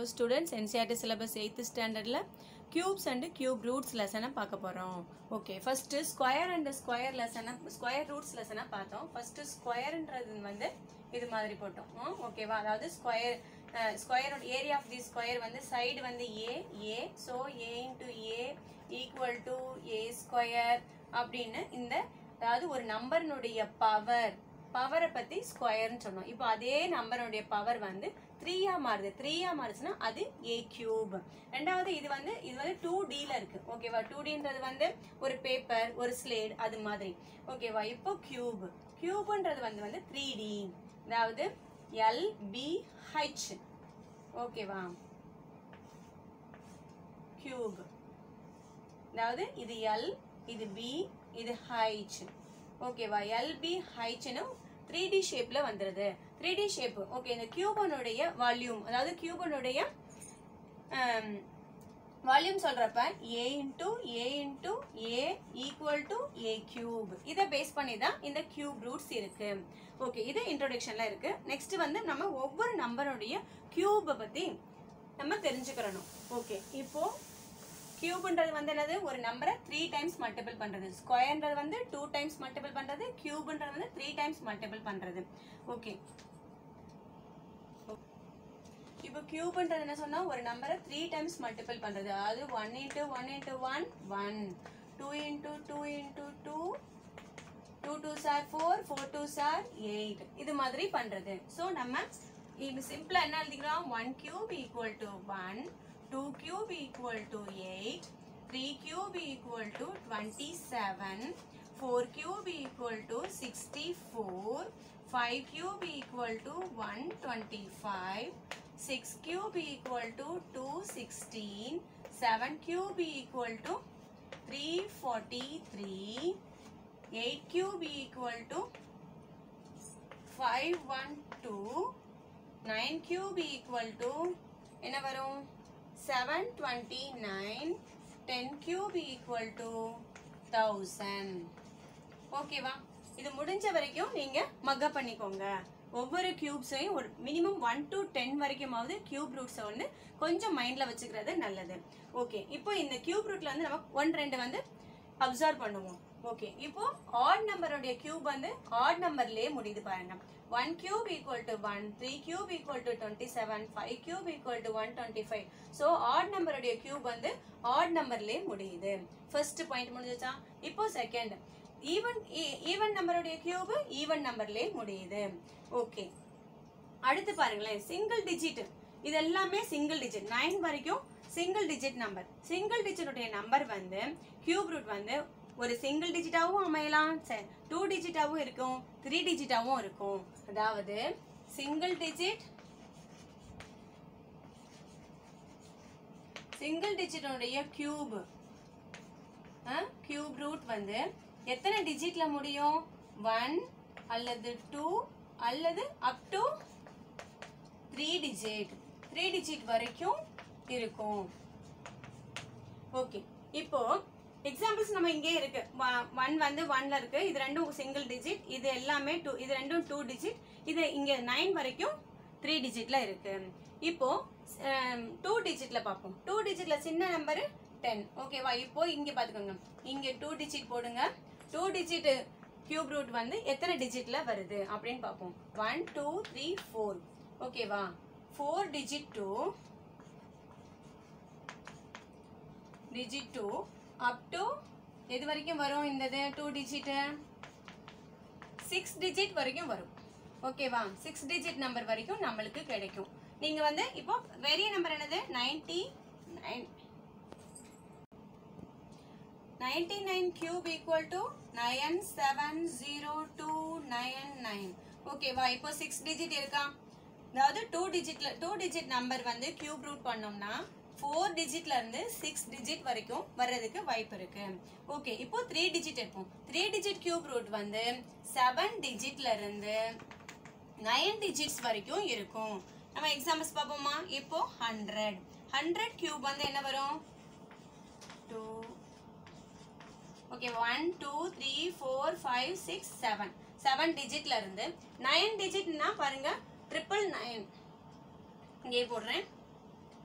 students NCERT syllabus eighth ஸ்டாண்டர்டில் cubes and cube roots லெசனை பார்க்க போகிறோம் okay first square and square லெசனை ஸ்கொயர் ரூட்ஸ் லெசனை பார்த்தோம் ஃபஸ்ட்டு ஸ்கொயர்ன்றது வந்து இது மாதிரி போட்டோம் ஓகேவா அதாவது ஸ்கொயர் ஸ்கொயரோட ஏரியா ஆஃப் தி ஸ்கொயர் வந்து சைடு வந்து a a so a into a equal to a square அப்படின்னு இந்த அதாவது ஒரு நம்பர்னுடைய பவர் பவரை பத்தி ஸ்கொயர்னு சொன்னோம் இப்போ அதே நம்பருடைய பவர் வந்து த்ரீயா மாறுது த்ரீயா மாறுச்சுன்னா அது ஏ கியூப் ரெண்டாவது இது வந்து இது வந்து டூ டில இருக்கு ஓகேவா டூ டின்றது வந்து ஒரு பேப்பர் ஒரு ஸ்லேட் அது மாதிரி ஓகேவா இப்போ கியூப் கியூப்ன்றது வந்து வந்து த்ரீ டி அதாவது எல் பி ஹெச் ஓகேவா கியூப் அதாவது இது எல் இது பி இது ஹைச் ஓகேவா எல்பி ஹைச்னு த்ரீ டி ஷேப்ல வந்துருது த்ரீ டி ஷேப் ஓகே இந்த கியூபனுடைய வால்யூம் அதாவது கியூபனுடைய வால்யூம் சொல்றப்ப a into a into a equal to a cube இதை பேஸ் பண்ணி தான் இந்த கியூப் ரூட்ஸ் இருக்கு ஓகே இது இன்ட்ரோடக்ஷன்ல இருக்கு நெக்ஸ்ட் வந்து நம்ம ஒவ்வொரு நம்பருடைய கியூபை பத்தி நம்ம தெரிஞ்சுக்கிறணும் ஓகே இப்போ கியூப்ன்றது வந்து என்னது ஒரு நம்பரை த்ரீ டைம்ஸ் மல்டிபிள் பண்றது ஸ்கொயர்ன்றது வந்து டூ டைம்ஸ் மல்டிபிள் பண்றது கியூப்ன்றது வந்து த்ரீ டைம்ஸ் மல்டிபிள் பண்றது ஓகே இப்போ கியூப்ன்றது என்ன சொன்னா ஒரு நம்பரை த்ரீ டைம்ஸ் மல்டிபிள் பண்றது அதாவது one into one into one one two into two into two two two sir four four two sir eight இது மாதிரி பண்றது ஸோ நம்ம இது சிம்பிளா என்ன எழுதிக்கிறோம் one cube equal to one 2 cube equal to 8, 3 cube equal to 27, 4 cube equal to 64, 5 cube equal to 125, 6 cube equal to 216, 7 cube equal to 343, 8 cube equal to 512, 9 cube equal to என்ன வரும் seven twenty nine ten cube equal to thousand ஓகேவா இது முடிஞ்ச வரைக்கும் நீங்க மக்க பண்ணிக்கோங்க ஒவ்வொரு கியூப்ஸையும் ஒரு மினிமம் ஒன் டு டென் வரைக்குமாவது கியூப் ரூட்ஸை வந்து கொஞ்சம் மைண்ட்ல வச்சுக்கிறது நல்லது ஓகே இப்போ இந்த கியூப் ரூட்ல வந்து நம்ம ஒன் ரெண்டு வந்து அப்சர்வ் பண்ணுவோம் ஓகே இப்போ ஆட் நம்பருடைய கியூப் வந்து ஆட் நம்பர்லயே முடியுது பாருங்க one cube equal to one three cube equal to twenty seven five cube equal to one twenty five so odd நம்பருடைய கியூப் வந்து ஆட் நம்பர்லயே முடியுது ஃபர்ஸ்ட் பாயிண்ட் முடிஞ்சுச்சா இப்போ செகண்ட் ஈவன் ஈவன் நம்பருடைய கியூப் ஈவன் நம்பர்லயே முடியுது ஓகே அடுத்து பாருங்களேன் சிங்கிள் டிஜிட் இது எல்லாமே சிங்கிள் டிஜிட் நைன் வரைக்கும் சிங்கிள் டிஜிட் நம்பர் சிங்கிள் டிஜிட்டுடைய நம்பர் வந்து கியூப் ரூட் வந்து ஒரு சிங்கிள் டிஜிட்டாவும் அமையலாம் டூ டிஜிட்டாவும் இருக்கும் த்ரீ டிஜிட்டாவும் இருக்கும் அதாவது சிங்கிள் டிஜிட் சிங்கிள் டிஜிட்டுடைய கியூப் கியூப் ரூட் வந்து எத்தனை டிஜிட்ல முடியும் ஒன் அல்லது டூ அல்லது up to three digit three digit வரைக்கும் இருக்கும் ஓகே இப்போ எக்ஸாம்பிள்ஸ் நம்ம இங்கே இருக்கு ஒன் வந்து ஒன்ல இருக்கு இது ரெண்டும் சிங்கிள் டிஜிட் இது எல்லாமே டூ இது ரெண்டும் டூ டிஜிட் இது இங்க நைன் வரைக்கும் த்ரீ டிஜிட்ல இருக்கு இப்போ டூ டிஜிட்ல பார்ப்போம் டூ டிஜிட்ல சின்ன நம்பர் டென் ஓகேவா இப்போ இங்க பாத்துக்கோங்க இங்க டூ டிஜிட் போடுங்க டூ டிஜிட் கியூப் ரூட் வந்து எத்தனை டிஜிட்ல வருது அப்படின்னு பார்ப்போம் ஒன் டூ த்ரீ ஃபோர் ஓகேவா four digit two digit two up to எது வரைக்கும் வரும் இந்த டூ டிஜிட் சிக்ஸ் டிஜிட் வரைக்கும் வரும் ஓகேவா சிக்ஸ் டிஜிட் நம்பர் வரைக்கும் நம்மளுக்கு கிடைக்கும் நீங்க வந்து இப்போ பெரிய நம்பர் என்னது ninety nine ninety nine cube equal to nine seven zero two nine nine ஓகேவா இப்போ சிக்ஸ் டிஜிட் இருக்கா அதாவது டூ டிஜிட்ல டூ டிஜிட் நம்பர் வந்து கியூப் ரூட் பண்ணோம்னா ஃபோர் டிஜிட்ல இருந்து சிக்ஸ் டிஜிட் வரைக்கும் வர்றதுக்கு வாய்ப்பு இருக்கு ஓகே இப்போ த்ரீ டிஜிட் இருக்கும் த்ரீ டிஜிட் கியூப் ரூட் வந்து செவன் டிஜிட்ல இருந்து நைன் டிஜிட்ஸ் வரைக்கும் இருக்கும் நம்ம எக்ஸாம்பிள்ஸ் பார்ப்போமா இப்போ ஹண்ட்ரட் ஹண்ட்ரட் கியூப் வந்து என்ன வரும் two okay one two three four five six seven seven டிஜிட்ல இருந்து நைன் டிஜிட்னா பாருங்க ட்ரிபிள் நைன் இங்கே போடுறேன்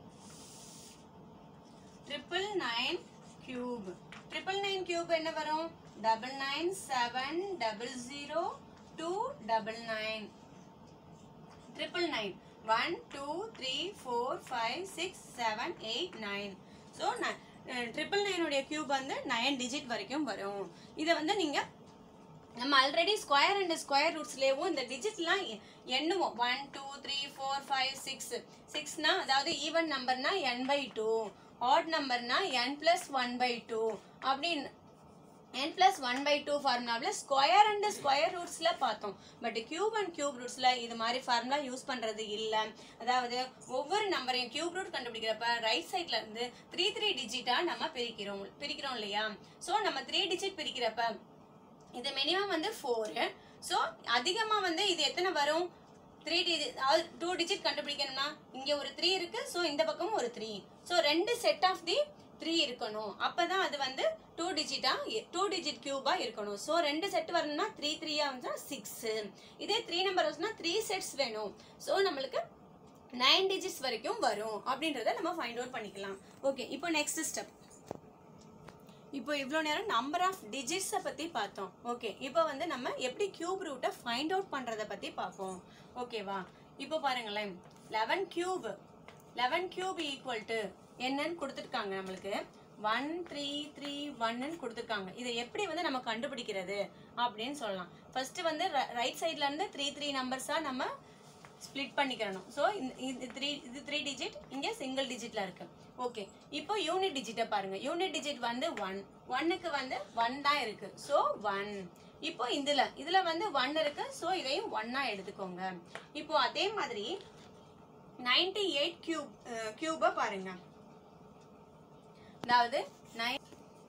triple nine cube triple nine cube என்ன வரும் double nine seven double zero two double nine triple nine one two three four five six seven eight nine so triple நைனுடைய cube வந்து nine digit வரைக்கும் வரும் இதை வந்து நீங்கள் நம்ம ஆல்ரெடி ஸ்கொயர் அண்ட் ஸ்கொயர் ரூட்ஸ்லேயும் இந்த டிஜிட்லாம் எ- எண்ணுவோம் one two three four five six சிக்ஸ்னா அதாவது ஈவன் நம்பர்னா என் பை டூ ஆட் நம்பர்னா n plus one by two அப்படின்னு n plus one by two ஃபார்முலாவில் ஸ்கொயர் அண்ட் ஸ்கொயர் ரூட்ஸில் பார்த்தோம் பட் கியூப் அண்ட் கியூப் ரூட்ஸில் இது மாதிரி ஃபார்முலா யூஸ் பண்ணுறது இல்லை அதாவது ஒவ்வொரு நம்பரையும் கியூப் ரூட் கண்டுபிடிக்கிறப்ப ரைட் சைட்ல இருந்து த்ரீ த்ரீ டிஜிட்டாக நம்ம பிரிக்கிறோம் பிரிக்கிறோம் இல்லையா ஸோ நம்ம த்ரீ டிஜிட் பிரிக்கிறப்ப இது மினிமம் வந்து ஃபோரு ஸோ அதிகமாக வந்து இது எத்தனை வரும் த்ரீ டிஜிட் அதாவது டூ டிஜிட் கண்டுபிடிக்கணும்னா இங்கே ஒரு த்ரீ இருக்கு ஸோ இந்த பக்கமும் ஒரு த்ரீ ஸோ ரெண்டு செட் ஆஃப் தி த்ரீ இருக்கணும் அப்பதான் அது வந்து டூ டிஜிட்டா டூ டிஜிட் கியூபா இருக்கணும் ஸோ ரெண்டு செட் வரணும்னா த்ரீ த்ரீயா வந்து சிக்ஸ் இதே த்ரீ நம்பர் வந்துச்சுன்னா த்ரீ செட்ஸ் வேணும் ஸோ நம்மளுக்கு நைன் டிஜிட்ஸ் வரைக்கும் வரும் அப்படின்றத நம்ம ஃபைண்ட் அவுட் பண்ணிக்கலாம் ஓகே இப்போ நெக்ஸ்ட் ஸ்டெப் இப்போ இவ்வளோ நேரம் நம்பர் ஆஃப் டிஜிட்ஸை பற்றி பார்த்தோம் ஓகே இப்போ வந்து நம்ம எப்படி கியூப் ரூட்டை ஃபைண்ட் அவுட் பண்ணுறதை பற்றி பார்ப்போம் ஓகேவா இப்போ பாருங்களேன் eleven cube eleven cube equal to என்னன்னு கொடுத்துருக்காங்க நம்மளுக்கு ஒன் த்ரீ த்ரீ ஒன்னு கொடுத்துருக்காங்க இதை எப்படி வந்து நம்ம கண்டுபிடிக்கிறது அப்படின்னு சொல்லலாம் ஃபர்ஸ்ட் வந்து ரைட் சைட்ல இருந்து த்ரீ த்ரீ நம்பர்ஸா நம்ம ஸ்ப்ளிட் பண்ணிக்கிறணும் ஸோ இது த்ரீ இது த்ரீ டிஜிட் இங்கே சிங்கிள் டிஜிட்ல இருக்கு ஓகே இப்போ யூனிட் டிஜிட்டை பாருங்க யூனிட் டிஜிட் வந்து ஒன் ஒன்னுக்கு வந்து ஒன் தான் இருக்கு ஸோ ஒன் இப்போ இதுல இதுல வந்து ஒன் இருக்கு ஸோ இதையும் ஒன்னா எடுத்துக்கோங்க இப்போ அதே மாதிரி நைன்டி எயிட் கியூப் கியூபை பாருங்க அதாவது nine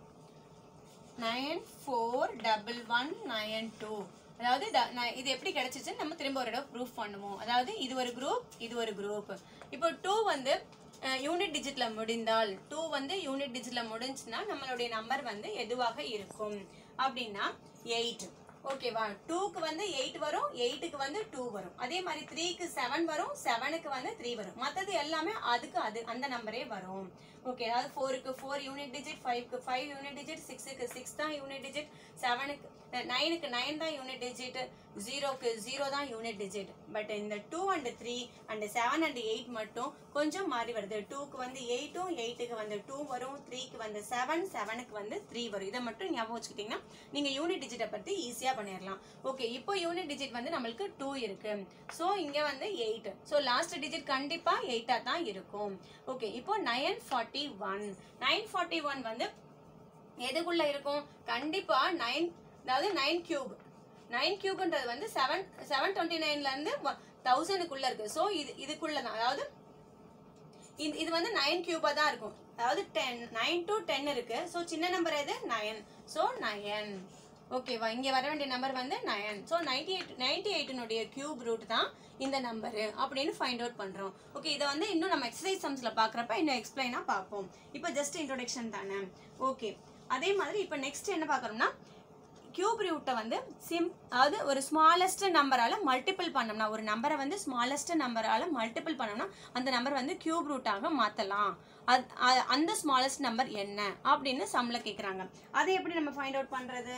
nine four double one nine two அதாவது ட- நான் இது எப்படி கிடைச்சிச்சுன்னு நம்ம திரும்ப ஒரு இடம் ப்ரூஃப் பண்ணுவோம் அதாவது இது ஒரு குரூப் இது ஒரு குரூப் இப்போ டூ வந்து யூனிட் டிஜிட்ல முடிந்தால் டூ வந்து யூனிட் டிஜிட்ல முடிஞ்சுன்னா நம்மளுடைய நம்பர் வந்து எதுவாக இருக்கும் அப்படின்னா எயிட் ஓகேவா டூக்கு வந்து எயிட் வரும் எயிட்டுக்கு வந்து டூ வரும் அதே மாதிரி த்ரீக்கு செவன் வரும் செவனுக்கு வந்து த்ரீ வரும் மற்றது எல்லாமே அதுக்கு அது அந்த நம்பரே வரும் ஓகே அதாவது ஃபோருக்கு ஃபோர் யூனிட் டிஜிட் ஃபைவ்க்கு ஃபைவ் யூனிட் டிஜிட் சிக்ஸுக்கு சிக்ஸ் தான் யூனிட் டிஜிட் செவனுக்கு நைனுக்கு நைன் தான் யூனிட் டிஜிட் ஜீரோக்கு ஜீரோ தான் யூனிட் டிஜிட் பட் இந்த two and three and seven and eight மட்டும் கொஞ்சம் மாறி வருது டூக்கு வந்து எயிட்டும் எயிட்டுக்கு வந்து டூ வரும் த்ரீக்கு வந்து செவன் செவனுக்கு வந்து த்ரீ வரும் இதை மட்டும் ஞாபகம் வச்சுக்கிட்டீங்கன்னா நீங்க யூனிட் டிஜிட்டை பத்தி ஈஸியா பண்ணிடலாம் ஓகே இப்போ யூனிட் டிஜிட் வந்து நம்மளுக்கு டூ இருக்கு ஸோ இங்க வந்து எயிட் ஸோ லாஸ்ட் டிஜிட் கண்டிப்பா எயிட்டா தான் இருக்கும் ஓகே இப்போ nine forty one nine forty one வந்து எதுக்குள்ள இருக்கும் கண்டிப்பா நைன் அதாவது நைன் கியூப் நைன் கியூப்ன்றது வந்து செவன் செவன் டுவெண்ட்டி நைன்ல இருந்து தௌசண்ட்க்குள்ள இருக்கு ஸோ இது இதுக்குள்ள தான் அதாவது இது இது வந்து நைன் கியூபா தான் இருக்கும் அதாவது டென் நைன் டு டென் இருக்கு ஸோ சின்ன நம்பர் எது நயன் ஸோ நயன் ஓகேவா இங்க வர வேண்டிய நம்பர் வந்து nine so ninety eight ninety எயிட்டினுடைய கியூப் ரூட் தான் இந்த நம்பரு அப்படின்னு ஃபைண்ட் அவுட் பண்றோம் ஓகே இதை வந்து இன்னும் நம்ம எக்ஸசைஸ் சம்ஸ்ல பாக்குறப்ப இன்னும் எக்ஸ்பிளைனா பார்ப்போம் இப்போ ஜஸ்ட் இன்ட்ரோடக்ஷன் தானே ஓகே அதே மாதிரி இப்போ நெக்ஸ்ட் என்ன பார்க்கறோம்னா கியூப் ரூட்டை வந்து சிம் அதாவது ஒரு ஸ்மாலஸ்ட் நம்பரால மல்டிபிள் பண்ணோம்னா ஒரு நம்பரை வந்து ஸ்மாலஸ்ட் நம்பரால மல்டிபிள் பண்ணோம்னா அந்த நம்பர் வந்து கியூப் ரூட்டாக மாத்தலாம் அது அ- அந்த ஸ்மாலஸ்ட் நம்பர் என்ன அப்படின்னு சம்ல கேக்குறாங்க அதை எப்படி நம்ம ஃபைண்ட் அவுட் பண்றது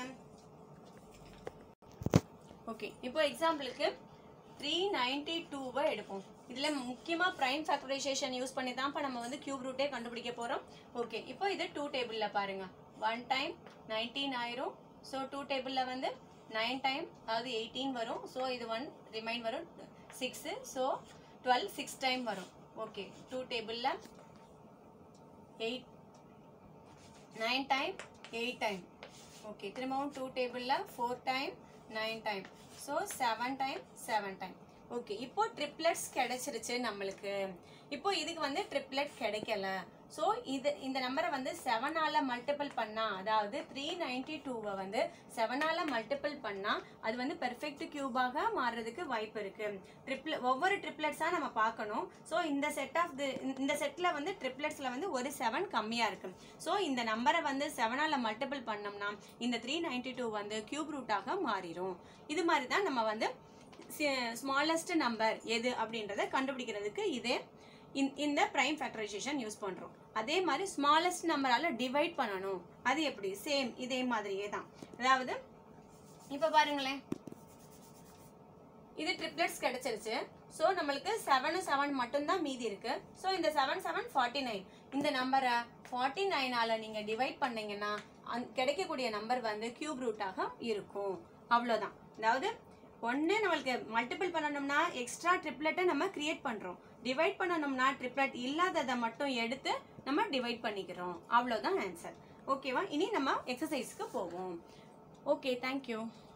ஓகே இப்போ எக்ஸாம்பிளுக்கு த்ரீ நைன்டி டூவை எடுப்போம் இதுல முக்கியமா பிரைம் ஃபேக்டரைசேஷன் யூஸ் பண்ணி தான் நம்ம வந்து கியூப் ரூட்டே கண்டுபிடிக்க போறோம் ஓகே இப்போ இது டூ டேபிள்ல பாருங்க ஒன் டைம் நைன்டீன் ஆயிரும் ஸோ டூ டேபிள்ல வந்து நைன் டைம் அதாவது எயிட்டீன் வரும் ஸோ இது ஒன் ரிமைன் வரும் six so twelve six time வரும் ஓகே டூ டேபிள்ல eight nine time eight time okay திரும்பவும் டூ டேபிளில் four time nine time so seven time seven time okay இப்போ ட்ரிப்ளெட்ஸ் கிடைச்சிருச்சு நம்மளுக்கு இப்போ இதுக்கு வந்து ட்ரிப்ளெட் கிடைக்கல ஸோ இது இந்த நம்பரை வந்து செவனால மல்டிபிள் பண்ணா அதாவது த்ரீ நைன்டி டூவை வந்து செவனால மல்டிபிள் பண்ணா அது வந்து பெர்ஃபெக்ட் கியூபாக மாறுறதுக்கு வாய்ப்பு இருக்கு ட்ரிப்ள ஒவ்வொரு ட்ரிப்ளெட்ஸா நம்ம பார்க்கணும் ஸோ இந்த செட் ஆஃப் தி இந்த செட்ல வந்து ட்ரிப்ளெட்ஸ்ல வந்து ஒரு செவன் கம்மியா இருக்கு ஸோ இந்த நம்பரை வந்து செவனால மல்டிபிள் பண்ணோம்னா இந்த த்ரீ நைன்டி டூ வந்து கியூப் ரூட்டாக மாறிடும் இது மாதிரி தான் நம்ம வந்து ஸ்மாலஸ்ட் நம்பர் எது அப்படின்றத கண்டுபிடிக்கிறதுக்கு இது இந்த பிரைம் ஃபேக்டரைசேஷன் யூஸ் பண்றோம் அதே மாதிரி ஸ்மாலஸ்ட் நம்பரால டிவைட் பண்ணணும் அது எப்படி சேம் இதே மாதிரியே தான் அதாவது இப்ப பாருங்களேன் இது ட்ரிப்ளெட்ஸ் கிடைச்சிருச்சு ஸோ நம்மளுக்கு செவனு செவன் மட்டும்தான் மீதி இருக்கு ஸோ இந்த செவன் செவன் ஃபார்ட்டி நைன் இந்த நம்பரை ஃபார்ட்டி நைனால நீங்க டிவைட் பண்ணீங்கன்னா அந்த கிடைக்கக்கூடிய நம்பர் வந்து கியூப் ரூட்டாக இருக்கும் அவ்வளோதான் அதாவது ஒன்று நம்மளுக்கு மல்டிபிள் பண்ணணும்னா எக்ஸ்ட்ரா ட்ரிப்ளெட்டை நம்ம கிரியேட் பண்றோம் டிவைட் பண்ணணும்னா ட்ரிப்ளெட் இல்லாததை மட்டும் எடுத்து நம்ம டிவைட் பண்ணிக்கிறோம் அவ்வளோதான் ஆன்சர் ஓகேவா இனி நம்ம எக்ஸசைஸ்க்கு போவோம் ஓகே தேங்க்யூ